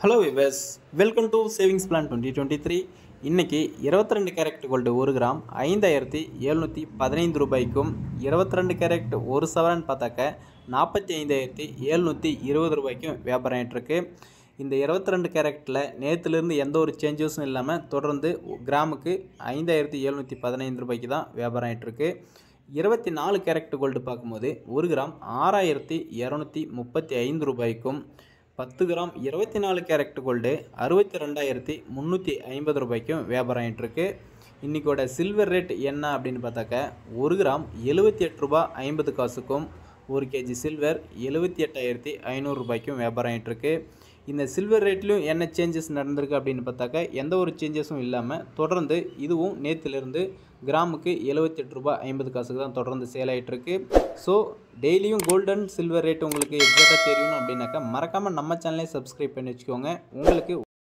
hello viewers welcome to savings plan twenty twenty three இன்றைக்கி இருபத்தி ரெண்டு கேரட் கோல்டு ஒரு கிராம் ஐந்தாயிரத்தி எழுநூற்றி பதினைந்து ரூபாய்க்கும் இருபத்தி ரெண்டு கேரட் ஒரு சவரன் பார்த்தாக்க நாற்பத்தி ஐந்தாயிரத்தி எழுநூற்றி இருபது ரூபாய்க்கும் வியாபாரம் ஆயிட்டிருக்கு இந்த இருபத்தி ரெண்டு கேரட்டில் நேற்றுலேருந்து எந்த ஒரு சேஞ்சஸும் இல்லாமல் தொடர்ந்து கிராமுக்கு ஐந்தாயிரத்தி எழுநூற்றி பதினைந்து ரூபாய்க்கு தான் வியாபாரம் ஆயிட்டிருக்கு இருபத்தி நாலு கேரட் கோல்டு பார்க்கும்போது ஒரு கிராம் ஆறாயிரத்தி இரநூத்தி முப்பத்தி ஐந்து ரூபாய்க்கும் பத்து கிராம் இருபத்தி நாலு கேரட் கோல்டு அறுபத்தி ரெண்டாயிரத்தி முந்நூற்றி ஐம்பது ரூபாய்க்கும் வியாபாரம் ஆயிட்டிருக்கு இன்றைக்கோட சில்வர் ரேட் என்ன அப்படின்னு பார்த்தாக்க ஒரு கிராம் எழுபத்தி எட்டு ரூபா ஐம்பது காசுக்கும் ஒரு கேஜி சில்வர் எழுபத்தி எட்டாயிரத்தி ஐநூறு ரூபாய்க்கும் வியாபாரம் ஆயிட்டிருக்கு இந்த சில்வர் ரேட்லையும் என்ன சேஞ்சஸ் நடந்திருக்கு அப்படின்னு பார்த்தாக்க எந்த ஒரு சேஞ்சஸும் இல்லாமல் தொடர்ந்து இதுவும் நேற்றுலேருந்து கிராமுக்கு எழுபத்தெட்டு ரூபாய் ஐம்பது காசுக்கு தான் தொடர்ந்து சேல் ஆகிட்டுருக்கு ஸோ டெய்லியும் கோல்டன் சில்வர் ரேட் உங்களுக்கு எக்ஸாக்டாக தெரியணும் அப்படின்னாக்கா மறக்காமல் நம்ம சேனலை சப்ஸ்கிரைப் பண்ணி வச்சுக்கோங்க உங்களுக்கு